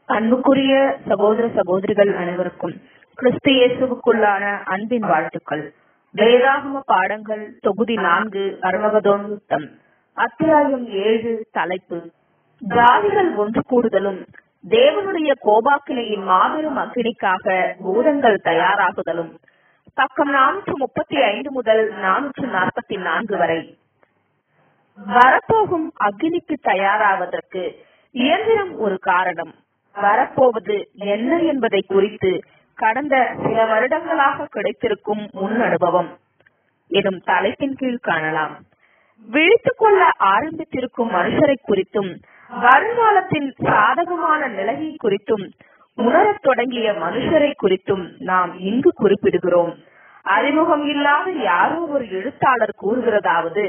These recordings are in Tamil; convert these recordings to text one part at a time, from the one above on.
அன்புக்குரிய சகோதர சகோதரிகள் அனைவருக்கும் கிறிஸ்து இயேசுவுக்குள்ளான அன்பின் வாழ்த்துக்கள் வேதாகம பாடங்கள் தொகுதி நான்கு அருணகதோன் யுத்தம் அத்தியாயம் ஏழு தலைப்பு ஜாதிகள் ஒன்று கூடுதலும் தேவனுடைய கோபாக்கினையின் மாபெரும் அக்கினிக்காக பூதங்கள் தயாராகுதலும் பக்கம் நானூற்று முப்பத்தி ஐந்து முதல் நானூற்று நாற்பத்தி நான்கு வரை வரப்போகும் அக்னிக்கு தயாராவதற்கு இயந்திரம் ஒரு காரணம் வரப்போவது என்ன என்பதை குறித்து கடந்த சில வருடங்களாக கிடைத்திருக்கும் முன் அனுபவம் எனும் தலைப்பின் கீழ் காணலாம் விழித்துக் கொள்ள ஆரம்பித்திருக்கும் மனுஷரை குறித்தும் வருங்காலத்தின் சாதகமான நிலையை குறித்தும் உணரத் தொடங்கிய மனுஷரை குறித்தும் நாம் இங்கு குறிப்பிடுகிறோம் அறிமுகம் இல்லாத யாரோ ஒரு எழுத்தாளர் கூறுகிறதாவது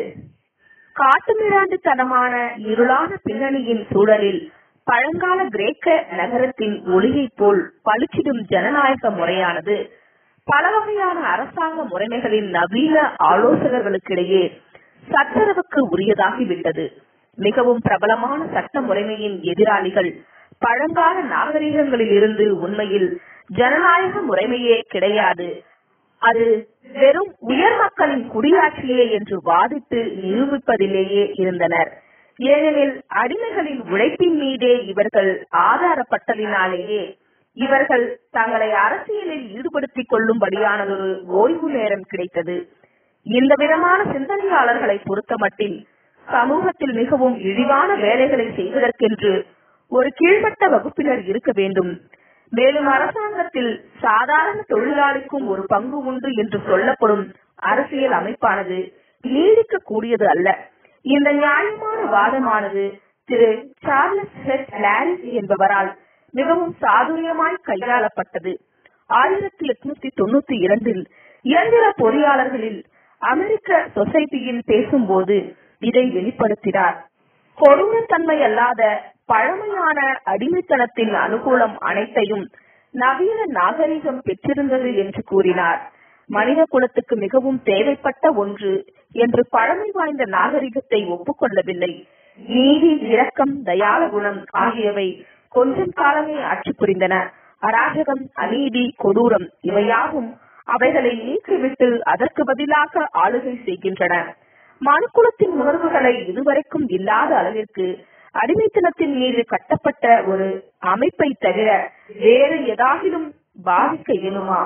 காட்டுமிராண்டுத்தனமான இருளான பின்னணியின் சூழலில் பழங்கால கிரேக்க நகரத்தின் ஒளியைப் போல் பளிச்சிடும் ஜனநாயக முறையானது பல வகையான அரசாங்க முறைமைகளின் நவீன ஆலோசகர்களுக்கிடையே சட்டரவுக்கு உரியதாகிவிட்டது மிகவும் பிரபலமான சட்ட முறைமையின் எதிராளிகள் பழங்கால நாகரிகங்களில் இருந்து உண்மையில் ஜனநாயக முறைமையே கிடையாது அது வெறும் உயர் மக்களின் குடியாட்சியே என்று வாதிட்டு நிரூபிப்பதிலேயே இருந்தனர் ஏனெனில் அடிமைகளின் உழைப்பின் மீதே இவர்கள் ஆதாரப்பட்டதினாலேயே இவர்கள் தங்களை அரசியலில் ஈடுபடுத்திக் கொள்ளும்படியானதொரு ஓய்வு நேரம் கிடைத்தது இந்த விதமான சிந்தனையாளர்களை பொறுத்தமட்டில் சமூகத்தில் மிகவும் இழிவான வேலைகளை செய்வதற்கென்று ஒரு கீழ்மட்ட வகுப்பினர் இருக்க வேண்டும் மேலும் அரசாங்கத்தில் சாதாரண தொழிலாளிக்கும் ஒரு பங்கு உண்டு என்று சொல்லப்படும் அரசியல் அமைப்பானது நீடிக்க கூடியது அல்ல இந்த நியாயமான வாதமானது திரு சார்லஸ் ஹெச் லாரிஸ் என்பவரால் மிகவும் சாதுரியமாய் கையாளப்பட்டது ஆயிரத்தி எட்நூத்தி தொண்ணூத்தி இரண்டில் இயந்திர பொறியாளர்களில் அமெரிக்க சொசைட்டியில் பேசும்போது இதை வெளிப்படுத்தினார் கொடூரத்தன்மை அல்லாத பழமையான அடிமைத்தனத்தின் அனுகூலம் அனைத்தையும் நவீன நாகரிகம் பெற்றிருந்தது என்று கூறினார் மனித குலத்துக்கு மிகவும் தேவைப்பட்ட ஒன்று என்று பழமை வாய்ந்த நாகரிகத்தை ஒப்புக்கொள்ளவில்லை நீதி இரக்கம் தயால குணம் ஆகியவை கொஞ்சம் காலமே ஆட்சி புரிந்தன அராஜகம் அநீதி கொடூரம் இவையாவும் அவைகளை நீக்கிவிட்டு அதற்கு பதிலாக ஆளுகை செய்கின்றன மனுக்குலத்தின் உணர்வுகளை இதுவரைக்கும் இல்லாத அளவிற்கு அடிமைத்தனத்தின் மீது கட்டப்பட்ட ஒரு அமைப்பை தவிர வேறு ஏதாகிலும் பாதிக்க இயலுமா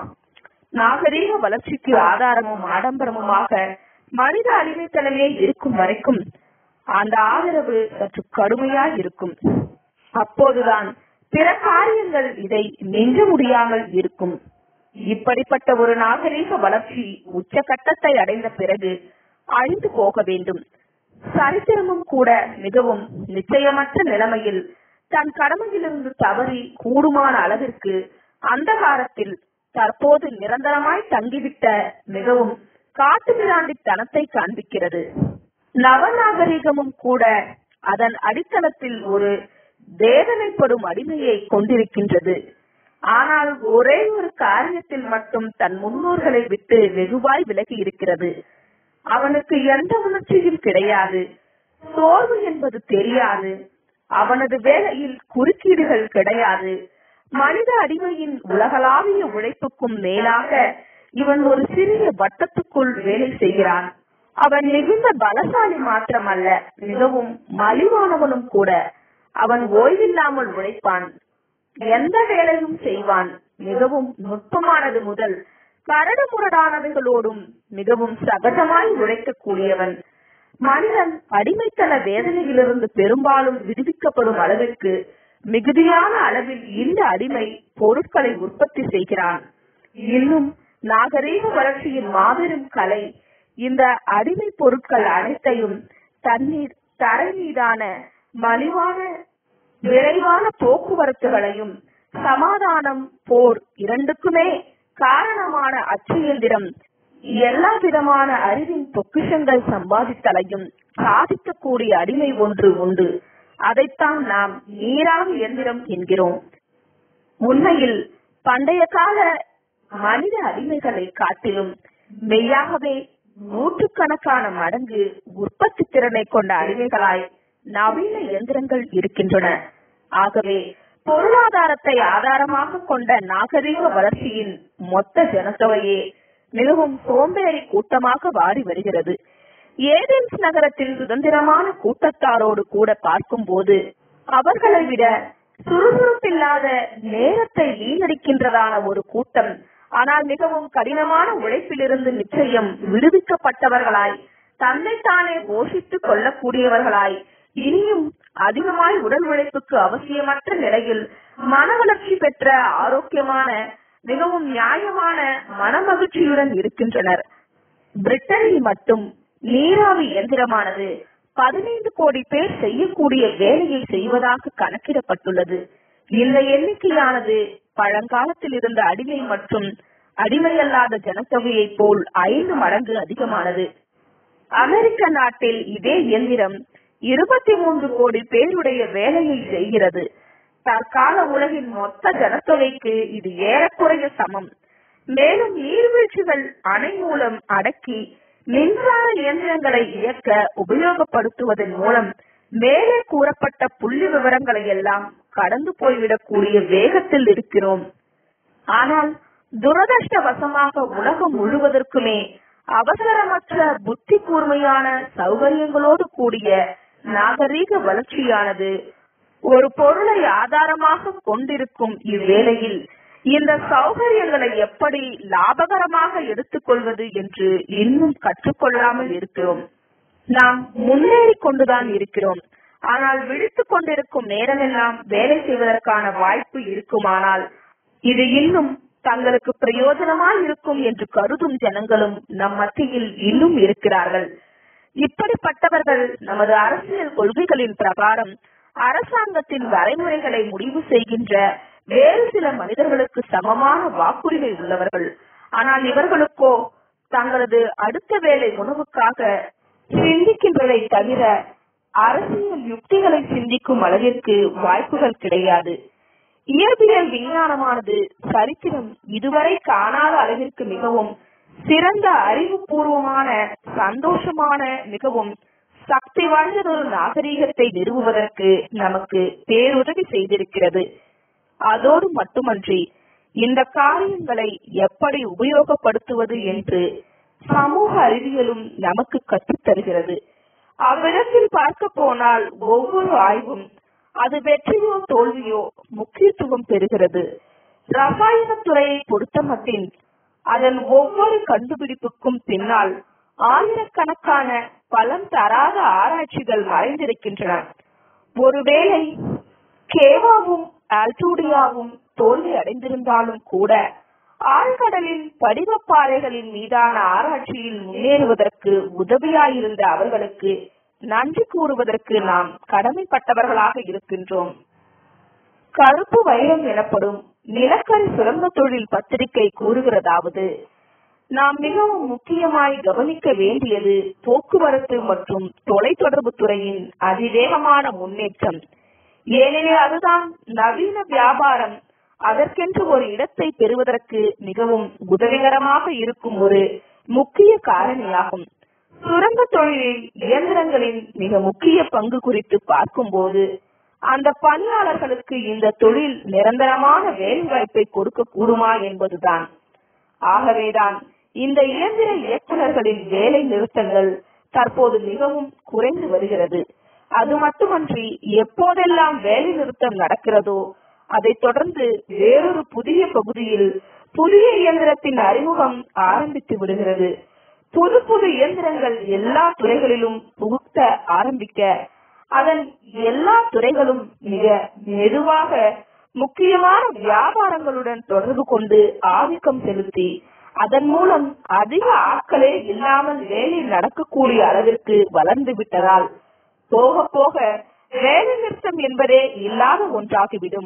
நாகரீக வளர்ச்சிக்கு ஆதாரமும் ஆடம்பரமுமாக மனித அடிமைத்தனமே இருக்கும் வரைக்கும் அந்த ஆதரவு சற்று கடுமையாய் இருக்கும் அப்போதுதான் பிற காரியங்கள் இதை நின்ற முடியாமல் இருக்கும் இப்படிப்பட்ட ஒரு நாகரீக வளர்ச்சி உச்சகட்டத்தை அடைந்த பிறகு அழிந்து போக வேண்டும் சரித்திரமும் கூட மிகவும் நிச்சயமற்ற நிலைமையில் தன் கடமையிலிருந்து தவறி கூடுமான அளவிற்கு அந்தகாரத்தில் தற்போது நிரந்தரமாய் தங்கிவிட்ட மிகவும் காட்டுமிராண்டித்தனத்தை காண்பிக்கிறது நவநாகரிகமும் கூட அதன் அடித்தளத்தில் ஒரு வேதனைப்படும் அடிமையை கொண்டிருக்கின்றது ஆனால் ஒரே ஒரு காரியத்தில் மட்டும் தன் முன்னோர்களை விட்டு வெகுவாய் விலகி இருக்கிறது அவனுக்கு எந்த உணர்ச்சியும் கிடையாது சோர்வு என்பது தெரியாது அவனது வேலையில் குறுக்கீடுகள் கிடையாது மனித அடிமையின் உலகளாவிய உழைப்புக்கும் மேலாக இவன் ஒரு சிறிய வட்டத்துக்குள் வேலை செய்கிறான் அவன் மிகுந்த பலசாலி மாத்திரமல்ல மிகவும் மலிவானவனும் கூட அவன் ஓய்வில்லாமல் உழைப்பான் எந்த வேலையும் செய்வான் மிகவும் நுட்பமானது முதல் கரடு முரடானவைகளோடும் மிகவும் சகஜமாய் உழைக்கக்கூடியவன் மனிதன் அடிமைத்தன வேதனையிலிருந்து பெரும்பாலும் விடுவிக்கப்படும் அளவிற்கு மிகுதியான அளவில் இந்த அடிமை பொருட்களை உற்பத்தி செய்கிறான் இன்னும் நாகரீக வளர்ச்சியின் மாபெரும் கலை இந்த அடிமை பொருட்கள் அனைத்தையும் தண்ணீர் தரை மீதான மலிவான விரைவான போக்குவரத்துகளையும் சமாதானம் போர் இரண்டுக்குமே காரணமான அச்சு இயந்திரம் எல்லா விதமான அறிவின் பொக்கிஷங்கள் சம்பாதித்தலையும் சாதிக்கக்கூடிய அடிமை ஒன்று உண்டு அதைத்தான் நாம் நீராவி இயந்திரம் என்கிறோம் உண்மையில் பண்டைய கால மனித அடிமைகளை காட்டிலும் மெய்யாகவே நூற்றுக்கணக்கான மடங்கு உற்பத்தி திறனை கொண்ட அடிமைகளாய் நவீன இயந்திரங்கள் இருக்கின்றன ஆகவே பொருளாதாரத்தை ஆதாரமாக கொண்ட நாகரிக வளர்ச்சியின் மொத்த ஜனத்தொகையே மிகவும் சோம்பேறி கூட்டமாக வாரி வருகிறது ஏதென்ஸ் நகரத்தில் சுதந்திரமான கூட்டத்தாரோடு கூட பார்க்கும்போது அவர்களை விட சுறுசுறுப்பில்லாத நேரத்தை வீணடிக்கின்றதான ஒரு கூட்டம் ஆனால் மிகவும் கடினமான உழைப்பிலிருந்து நிச்சயம் விடுவிக்கப்பட்டவர்களாய் தன்னைத்தானே போஷித்துக் கொள்ளக்கூடியவர்களாய் இனியும் அதிகமாய் உடல் உழைப்புக்கு அவசியமற்ற நிலையில் மன வளர்ச்சி பெற்ற ஆரோக்கியமான மிகவும் நியாயமான மனமகிழ்ச்சியுடன் இருக்கின்றனர் பிரிட்டனில் மட்டும் நீராவி இயந்திரமானது பதினைந்து கோடி பேர் செய்யக்கூடிய வேலையை செய்வதாக கணக்கிடப்பட்டுள்ளது இந்த எண்ணிக்கையானது பழங்காலத்தில் இருந்த அடிமை மற்றும் அடிமையல்லாத ஜனத்தொகையை போல் ஐந்து மடங்கு அதிகமானது அமெரிக்க நாட்டில் இதே இயந்திரம் இருபத்தி மூன்று கோடி பேருடைய வேலையை செய்கிறது தற்கால உலகின் மொத்த ஜனத்தொகைக்கு இது ஏறக்குறைய சமம் மேலும் நீர்வீழ்ச்சிகள் அணை மூலம் அடக்கி மின்சார இயந்திரங்களை இயக்க உபயோகப்படுத்துவதன் மூலம் மேலே கூறப்பட்ட புள்ளி விவரங்களை எல்லாம் கடந்து போய்விடக்கூடிய வேகத்தில் இருக்கிறோம் ஆனால் துரதிருஷ்டவசமாக உலகம் முழுவதற்குமே அவசரமற்ற புத்தி கூர்மையான சௌகரியங்களோடு கூடிய நாகரீக வளர்ச்சியானது ஒரு பொருளை ஆதாரமாக கொண்டிருக்கும் இவ்வேளையில் இந்த சௌகரியங்களை எப்படி லாபகரமாக எடுத்துக்கொள்வது என்று இன்னும் கற்றுக்கொள்ளாமல் இருக்கிறோம் நாம் முன்னேறி கொண்டுதான் இருக்கிறோம் ஆனால் விழித்துக் கொண்டிருக்கும் நேரமெல்லாம் வேலை செய்வதற்கான வாய்ப்பு இருக்குமானால் இது இன்னும் தங்களுக்கு பிரயோஜனமாய் இருக்கும் என்று கருதும் ஜனங்களும் நம் மத்தியில் இன்னும் இருக்கிறார்கள் இப்படிப்பட்டவர்கள் நமது அரசியல் கொள்கைகளின் பிரகாரம் அரசாங்கத்தின் வரைமுறைகளை முடிவு செய்கின்ற வேறு சில மனிதர்களுக்கு சமமான வாக்குரிமை உள்ளவர்கள் ஆனால் இவர்களுக்கோ தங்களது அடுத்த வேலை உணவுக்காக சிந்திக்கின்றதை தவிர அரசியல் யுக்திகளை சிந்திக்கும் அளவிற்கு வாய்ப்புகள் கிடையாது இயற்பியல் விஞ்ஞானமானது சரித்திரம் இதுவரை காணாத அளவிற்கு மிகவும் சிறந்த அறிவுபூர்வமான சந்தோஷமான மிகவும் சக்தி வாய்ந்ததொரு நாகரீகத்தை நிறுவுவதற்கு நமக்கு பேருதவி செய்திருக்கிறது அதோடு மட்டுமன்றி இந்த காரியங்களை எப்படி உபயோகப்படுத்துவது என்று சமூக அறிவியலும் நமக்கு கற்றுத் தருகிறது அவ்விடத்தில் பார்க்க போனால் ஒவ்வொரு ஆய்வும் அது வெற்றியோ தோல்வியோ முக்கியத்துவம் பெறுகிறது ரசாயன துறையை பொறுத்தமட்டில் அதன் ஒவ்வொரு கண்டுபிடிப்புக்கும் பின்னால் ஆயிரக்கணக்கான பலம் தராத ஆராய்ச்சிகள் மறைந்திருக்கின்றன ஒருவேளை கேவாவும் ஆல்டூடியாவும் தோல்வி அடைந்திருந்தாலும் கூட ஆழ்கடலின் படிவப்பாறைகளின் மீதான ஆராய்ச்சியில் முன்னேறுவதற்கு உதவியாயிருந்த அவர்களுக்கு நன்றி கூறுவதற்கு நாம் கடமைப்பட்டவர்களாக இருக்கின்றோம் கருப்பு வைரம் எனப்படும் நிலக்கரி சுரங்க தொழில் பத்திரிகை கூறுகிறதாவது நாம் மிகவும் முக்கியமாய் கவனிக்க வேண்டியது போக்குவரத்து மற்றும் தொலைத்தொடர்பு துறையின் அதிவேகமான முன்னேற்றம் ஏனெனில் அதுதான் நவீன வியாபாரம் அதற்கென்று ஒரு இடத்தை பெறுவதற்கு மிகவும் உதவிகரமாக இருக்கும் ஒரு முக்கிய காரணியாகும் சுரங்க தொழிலில் இயந்திரங்களின் மிக முக்கிய பங்கு குறித்து பார்க்கும்போது அந்த பணியாளர்களுக்கு இந்த தொழில் நிரந்தரமான வேலை வாய்ப்பை கொடுக்க கூடுமா என்பதுதான் ஆகவேதான் இந்த இயந்திர இயக்குநர்களின் வேலை நிறுத்தங்கள் தற்போது மிகவும் குறைந்து வருகிறது அது மட்டுமன்றி எப்போதெல்லாம் வேலை நிறுத்தம் நடக்கிறதோ அதைத் தொடர்ந்து வேறொரு புதிய பகுதியில் புதிய இயந்திரத்தின் அறிமுகம் ஆரம்பித்து விடுகிறது புது புது இயந்திரங்கள் எல்லா துறைகளிலும் புகுத்த ஆரம்பிக்க அதன் எல்லா துறைகளும் மிக மெதுவாக முக்கியமான வியாபாரங்களுடன் தொடர்பு கொண்டு ஆதிக்கம் செலுத்தி அதன் மூலம் அதிக ஆட்களே இல்லாமல் வேலை நடக்கக்கூடிய அளவிற்கு வளர்ந்து விட்டதால் போக போக வேலை நிறுத்தம் என்பதே இல்லாத ஒன்றாகிவிடும்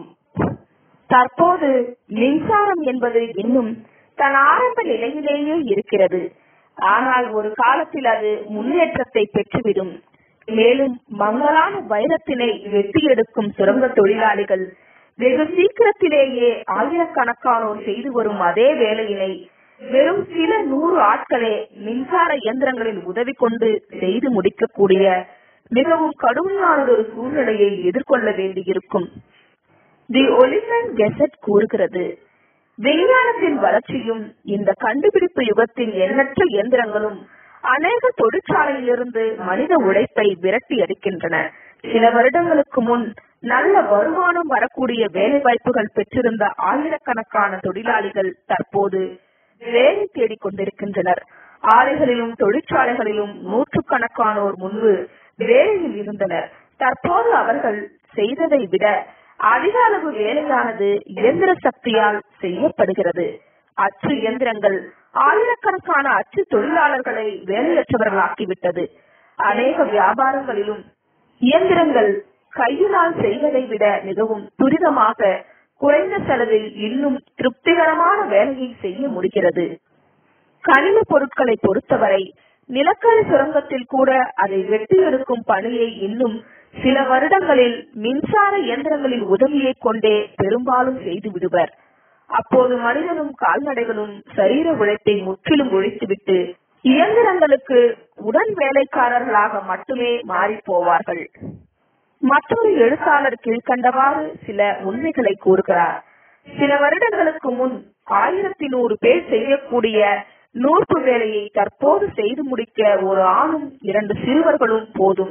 தற்போது மின்சாரம் என்பது இன்னும் தன் ஆரம்ப நிலையிலேயே இருக்கிறது ஆனால் ஒரு காலத்தில் அது முன்னேற்றத்தை பெற்றுவிடும் மேலும் மங்கலான வைரத்தினை வெட்டி எடுக்கும் சுரங்க தொழிலாளிகள் வெகு சீக்கிரத்திலேயே ஆயிரக்கணக்கானோர் செய்து வரும் அதே வேலையினை வெறும் சில நூறு ஆட்களே மின்சார இயந்திரங்களின் உதவி கொண்டு செய்து முடிக்கக்கூடிய மிகவும் கடுமையான ஒரு சூழ்நிலையை எதிர்கொள்ள வேண்டியிருக்கும் தி ஒலிமெண்ட் கெசட் கூறுகிறது விஞ்ஞானத்தின் வளர்ச்சியும் இந்த கண்டுபிடிப்பு யுகத்தின் எண்ணற்ற இயந்திரங்களும் அநேக தொழிற்சாலையிலிருந்து மனித உழைப்பை விரட்டி அடிக்கின்றன சில வருடங்களுக்கு முன் நல்ல வருமானம் வரக்கூடிய வேலை வாய்ப்புகள் பெற்றிருந்த ஆயிரக்கணக்கான தொழிலாளிகள் தற்போது வேலை தேடிக் கொண்டிருக்கின்றனர் ஆலைகளிலும் தொழிற்சாலைகளிலும் நூற்றுக்கணக்கானோர் முன்பு வேலையில் இருந்தனர் தற்போது அவர்கள் செய்ததை விட அதிக அளவு வேலையானது இயந்திர சக்தியால் செய்யப்படுகிறது அச்சு இயந்திரங்கள் ஆயிரக்கணக்கான அச்சு தொழிலாளர்களை வேலையற்றவர்களாக்கிவிட்டது அநேக வியாபாரங்களிலும் இயந்திரங்கள் கையினால் செய்வதை விட மிகவும் துரிதமாக குறைந்த செலவில் இன்னும் திருப்திகரமான வேலையை செய்ய முடிகிறது கனிம பொருட்களை பொறுத்தவரை நிலக்கரி சுரங்கத்தில் கூட அதை வெட்டி எடுக்கும் பணியை இன்னும் சில வருடங்களில் மின்சார இயந்திரங்களின் உதவியை கொண்டே பெரும்பாலும் செய்து விடுவர் அப்போது மனிதனும் கால்நடைகளும் சரீர உழைப்பை முற்றிலும் ஒழித்துவிட்டு இயந்திரங்களுக்கு உடன் வேலைக்காரர்களாக மட்டுமே மாறி போவார்கள் மற்றொரு எழுத்தாளர் கீழ்கண்டவாறு சில உண்மைகளை கூறுகிறார் சில வருடங்களுக்கு முன் ஆயிரத்தி நூறு பேர் செய்யக்கூடிய நூற்பு வேலையை தற்போது செய்து முடிக்க ஒரு ஆணும் இரண்டு சிறுவர்களும் போதும்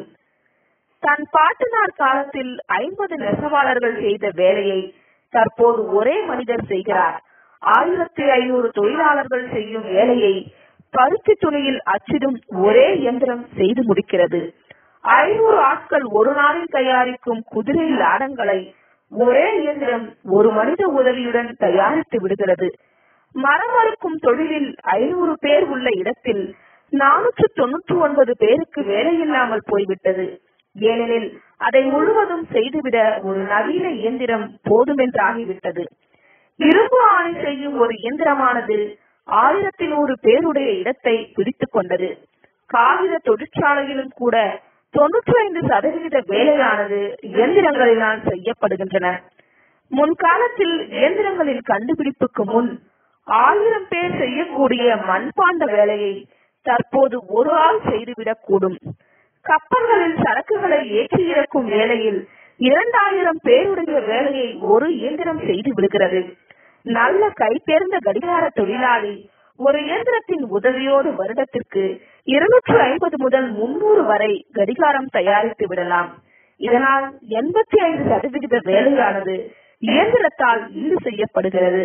தன் பாட்டனார் காலத்தில் ஐம்பது நெசவாளர்கள் செய்த வேலையை தற்போது ஒரே மனிதர் செய்கிறார் ஆயிரத்தி ஐநூறு தொழிலாளர்கள் செய்யும் வேலையை பருத்தி துணியில் அச்சிடும் ஒரே இயந்திரம் செய்து முடிக்கிறது ஐநூறு ஆட்கள் ஒரு நாளில் தயாரிக்கும் குதிரை லாடங்களை ஒரே இயந்திரம் ஒரு மனித உதவியுடன் தயாரித்து விடுகிறது மரம் அறுக்கும் தொழிலில் ஐநூறு பேர் உள்ள இடத்தில் நானூற்று தொன்னூற்றி ஒன்பது பேருக்கு வேலையில்லாமல் போய்விட்டது ஏனெனில் அதை முழுவதும் செய்துவிட ஒரு நவீன இயந்திரம் போதுமென்றாகிவிட்டது இரும்பு ஆணை செய்யும் ஒரு இயந்திரமானது ஆயிரத்தி நூறு பேருடைய இடத்தை பிடித்துக் கொண்டது காகித தொழிற்சாலையிலும் கூட தொன்னூற்றி ஐந்து சதவிகித வேலையானது இயந்திரங்களினால் செய்யப்படுகின்றன முன்காலத்தில் இயந்திரங்களின் கண்டுபிடிப்புக்கு முன் ஆயிரம் பேர் செய்யக்கூடிய மண்பாண்ட வேலையை தற்போது ஒரு ஆள் செய்துவிடக் கூடும் கப்பல்களில் சரக்குகளை ஏற்றி இறக்கும் வேலையில் இரண்டாயிரம் பேருடைய வேலையை ஒரு இயந்திரம் செய்து விடுகிறது நல்ல கைதேர்ந்த கடிகார தொழிலாளி ஒரு இயந்திரத்தின் உதவியோடு வருடத்திற்கு இருநூற்று ஐம்பது முதல் முன்னூறு வரை கடிகாரம் தயாரித்து விடலாம் இதனால் எண்பத்தி ஐந்து சதவிகித வேலையானது இயந்திரத்தால் ஈடு செய்யப்படுகிறது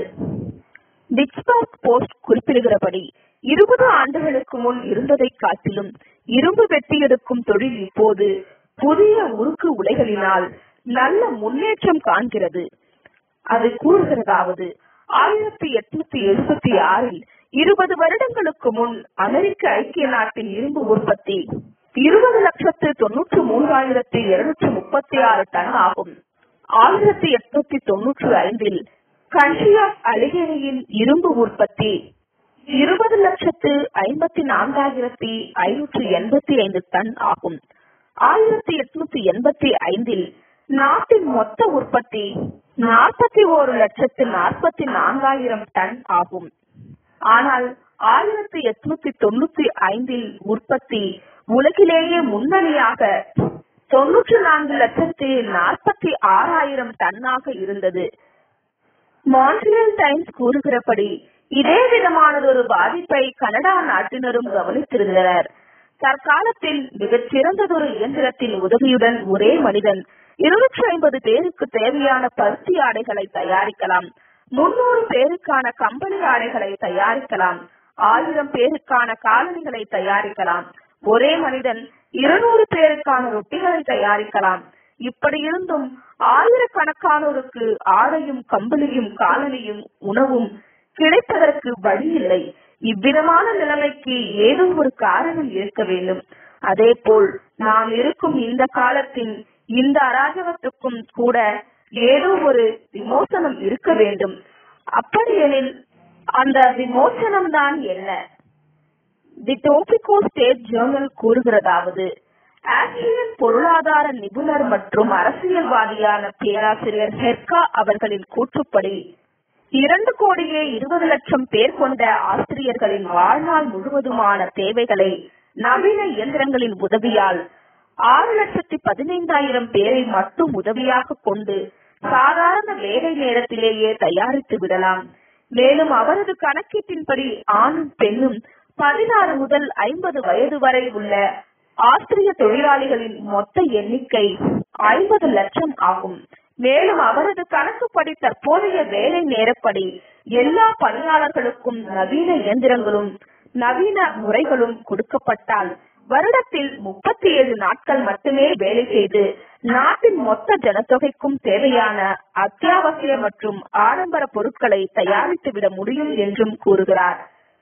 டிக்ஸ்பர்க் போஸ்ட் குறிப்பிடுகிறபடி இருபது ஆண்டுகளுக்கு முன் இருந்ததை காட்டிலும் இரும்பு வெட்டி எடுக்கும் தொழில் இப்போது புதிய உருக்கு உலைகளினால் நல்ல முன்னேற்றம் காண்கிறது அது கூறுகிறதாவது ஆயிரத்தி எட்நூத்தி எழுபத்தி ஆறில் இருபது வருடங்களுக்கு முன் அமெரிக்க ஐக்கிய நாட்டின் இரும்பு உற்பத்தி இருபது லட்சத்து தொன்னூற்று மூன்றாயிரத்தி இருநூற்று முப்பத்தி ஆறு டன் ஆகும் ஆயிரத்தி எட்நூத்தி தொன்னூற்றி ஐந்தில் கண்ட்ரி ஆஃப் அலிகேரியின் இரும்பு உற்பத்தி இருபது லட்சத்து ஐம்பத்தி நான்காயிரத்தி ஐநூற்றி எண்பத்தி ஐந்து டன் ஆகும் ஆயிரத்தி எட்நூத்தி எண்பத்தி ஐந்தில் நாட்டின் மொத்த உற்பத்தி நாற்பத்தி ஒரு லட்சத்து நாற்பத்தி நான்காயிரம் டன் ஆகும் ஆனால் ஆயிரத்தி எட்நூத்தி தொண்ணூத்தி ஐந்தில் உற்பத்தி உலகிலேயே முன்னணியாக தொன்னூற்றி நான்கு லட்சத்தி நாற்பத்தி ஆறாயிரம் டன்னாக இருந்தது மான்ட்ரியல் டைம்ஸ் கூறுகிறபடி இதே விதமானதொரு பாதிப்பை கனடா நாட்டினரும் கவனித்திருந்தனர் தற்காலத்தில் மிகச் சிறந்ததொரு இயந்திரத்தின் உதவியுடன் ஒரே மனிதன் இருநூற்றி ஐம்பது பேருக்கு தேவையான பருத்தி ஆடைகளை தயாரிக்கலாம் முன்னூறு பேருக்கான கம்பளி ஆடைகளை தயாரிக்கலாம் ஆயிரம் பேருக்கான காலணிகளை தயாரிக்கலாம் ஒரே மனிதன் இருநூறு பேருக்கான ரொட்டிகளை தயாரிக்கலாம் இப்படி இருந்தும் ஆயிரக்கணக்கானோருக்கு ஆடையும் கம்பளியும் காலனியும் உணவும் கிடைப்பதற்கு வழி இல்லை இவ்விதமான நிலைமைக்கு ஏதோ ஒரு காரணம் இருக்க வேண்டும் அதே போல் நாம் இருக்கும் இந்த காலத்தின் இந்த அராஜகத்துக்கும் கூட ஏதோ ஒரு விமோசனம் இருக்க வேண்டும் அப்படியெனில் அந்த விமோசனம் தான் என்ன தி டோபிகோ ஸ்டேட் ஜேர்னல் கூறுகிறதாவது ஆஸ்திரியன் பொருளாதார நிபுணர் மற்றும் அரசியல்வாதியான பேராசிரியர் ஹெர்கா அவர்களின் கூற்றுப்படி இரண்டு கோடியே இருபது லட்சம் பேர் கொண்ட ஆசிரியர்களின் வாழ்நாள் முழுவதுமான தேவைகளை நவீன இயந்திரங்களின் உதவியால் ஆறு லட்சத்தி பதினைந்தாயிரம் பேரை மட்டும் உதவியாக கொண்டு சாதாரண வேலை நேரத்திலேயே தயாரித்து விடலாம் மேலும் அவரது கணக்கீட்டின்படி ஆணும் பெண்ணும் பதினாறு முதல் ஐம்பது வயது வரை உள்ள ஆஸ்திரிய தொழிலாளிகளின் மொத்த எண்ணிக்கை ஐம்பது லட்சம் ஆகும் மேலும் அவரது கணக்குப்படி தற்போதைய வேலை நேரப்படி எல்லா பணியாளர்களுக்கும் நவீன இயந்திரங்களும் நவீன முறைகளும் கொடுக்கப்பட்டால் வருடத்தில் முப்பத்தி ஏழு நாட்கள் மட்டுமே வேலை செய்து நாட்டின் மொத்த ஜனத்தொகைக்கும் தேவையான அத்தியாவசிய மற்றும் ஆடம்பர பொருட்களை தயாரித்துவிட முடியும் என்றும் கூறுகிறார்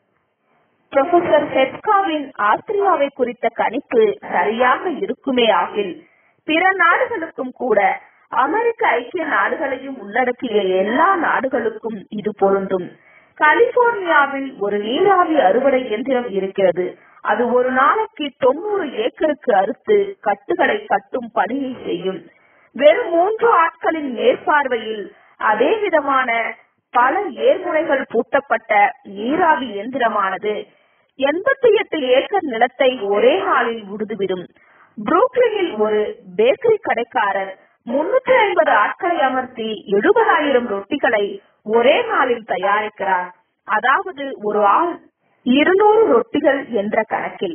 புரொஃபசர் ஹெட்காவின் ஆஸ்திரியாவை குறித்த கணிப்பு சரியாக இருக்குமே ஆகில் பிற நாடுகளுக்கும் கூட அமெரிக்க ஐக்கிய நாடுகளையும் உள்ளடக்கிய எல்லா நாடுகளுக்கும் இது பொருந்தும் கலிபோர்னியாவில் ஒரு நீராவி அறுவடை இயந்திரம் இருக்கிறது அது ஒரு நாளைக்கு தொண்ணூறு ஏக்கருக்கு அறுத்து கட்டுகளை கட்டும் பணியை செய்யும் வெறும் மூன்று ஆட்களின் மேற்பார்வையில் அதே விதமான பல ஏர்முனைகள் பூட்டப்பட்ட நீராவி இயந்திரமானது எண்பத்தி எட்டு ஏக்கர் நிலத்தை ஒரே நாளில் உழுதுவிடும் புரூக்லினில் ஒரு பேக்கரி கடைக்காரர் முன்னூற்றி ஐம்பது ஆட்களை அமர்த்தி எழுபதாயிரம் ரொட்டிகளை ஒரே நாளில் தயாரிக்கிறார் அதாவது ஒரு ஆள் இருநூறு ரொட்டிகள் என்ற கணக்கில்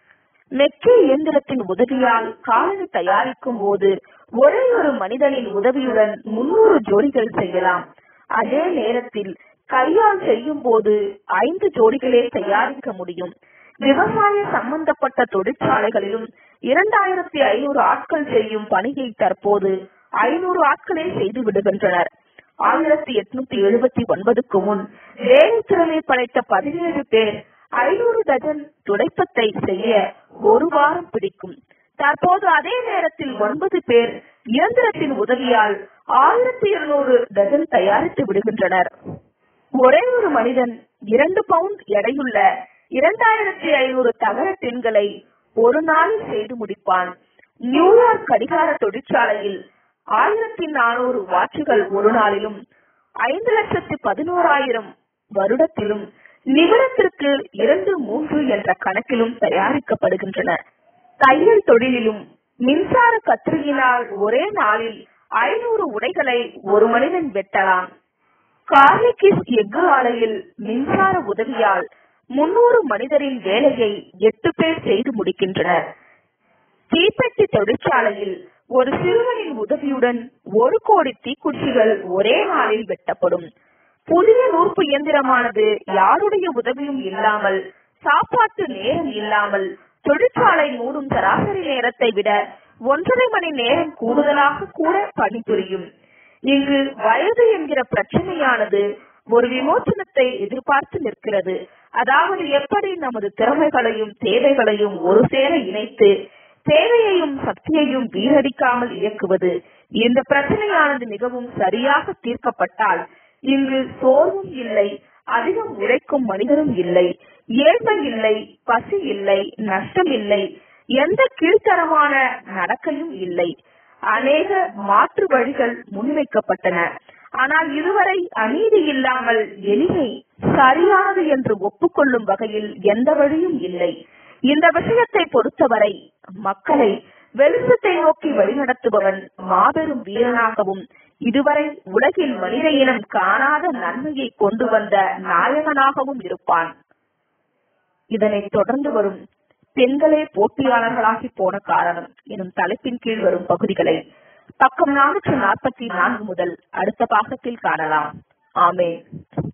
மெக்கே இயந்திரத்தின் உதவியால் காலனி தயாரிக்கும் போது ஒரே ஒரு மனிதனின் உதவியுடன் முன்னூறு ஜோடிகள் செய்யலாம் அதே நேரத்தில் கையால் செய்யும் போது ஐந்து ஜோடிகளே தயாரிக்க முடியும் விவசாய சம்பந்தப்பட்ட தொழிற்சாலைகளிலும் இரண்டாயிரத்தி ஐநூறு ஆட்கள் செய்யும் பணியை தற்போது ஐநூறு ஆட்களே செய்து விடுகின்றனர் ஆயிரத்தி எட்நூத்தி எழுபத்தி ஒன்பதுக்கு முன் வேலை திறமை படைத்த பதினேழு பேர் ஐநூறு டஜன் துடைப்பத்தை செய்ய ஒரு வாரம் பிடிக்கும் தற்போது அதே நேரத்தில் ஒன்பது பேர் இயந்திரத்தின் உதவியால் ஆயிரத்தி இருநூறு டஜன் தயாரித்து விடுகின்றனர் ஒரே ஒரு மனிதன் இரண்டு பவுண்ட் எடையுள்ள இரண்டாயிரத்தி ஐநூறு தகர டின்களை ஒரு நாளில் செய்து முடிப்பான் நியூயார்க் கடிகார தொழிற்சாலையில் ஆயிரத்தி நானூறு வாட்சுகள் ஒரு நாளிலும் ஐந்து லட்சத்தி பதினோராயிரம் வருடத்திலும் நிமிடத்திற்கு இரண்டு மூன்று என்ற கணக்கிலும் தயாரிக்கப்படுகின்றன தையல் தொழிலிலும் மின்சார கத்திரியினால் ஒரே நாளில் ஐநூறு உடைகளை ஒரு மனிதன் வெட்டலாம் கார்னிகிஸ் எஃகு ஆலையில் மின்சார உதவியால் முன்னூறு மனிதரின் வேலையை எட்டு பேர் செய்து முடிக்கின்றனர் தீப்பெட்டி தொழிற்சாலையில் ஒரு சிறுவனின் உதவியுடன் ஒரு கோடி தீக்குச்சிகள் ஒரே நாளில் வெட்டப்படும் புதிய நூற்பு இயந்திரமானது யாருடைய உதவியும் இல்லாமல் சாப்பாட்டு நேரம் இல்லாமல் தொழிற்சாலை மூடும் சராசரி நேரத்தை விட ஒன்றரை மணி நேரம் கூடுதலாக கூட பணிபுரியும் இங்கு வயது என்கிற பிரச்சனையானது ஒரு விமோச்சனத்தை எதிர்பார்த்து நிற்கிறது அதாவது எப்படி நமது திறமைகளையும் தேவைகளையும் ஒரு சேர இணைத்து தேவையையும் சக்தியையும் வீணடிக்காமல் இயக்குவது இந்த பிரச்சனையானது மிகவும் சரியாக தீர்க்கப்பட்டால் இங்கு சோர்வும் இல்லை அதிகம் உழைக்கும் மனிதரும் இல்லை ஏழ்மை இல்லை பசி இல்லை நஷ்டம் இல்லை எந்த கீழ்த்தரமான நடக்கையும் இல்லை அநேக மாற்று வழிகள் முன்வைக்கப்பட்டன ஆனால் இதுவரை அநீதி இல்லாமல் எளிமை சரியானது என்று ஒப்புக்கொள்ளும் வகையில் எந்த வழியும் இல்லை இந்த விஷயத்தை பொறுத்தவரை மக்களை வெளிச்சத்தை நோக்கி வழிநடத்துபவன் மாபெரும் வீரனாகவும் இதுவரை உலகில் மனித இனம் காணாத நன்மையை கொண்டு வந்த நாயகனாகவும் இருப்பான் இதனைத் தொடர்ந்து வரும் பெண்களே போட்டியாளர்களாகி போன காரணம் எனும் தலைப்பின் கீழ் வரும் பகுதிகளை பக்கம் நானூற்று நாற்பத்தி நான்கு முதல் அடுத்த பாகத்தில் காணலாம் ஆமேன்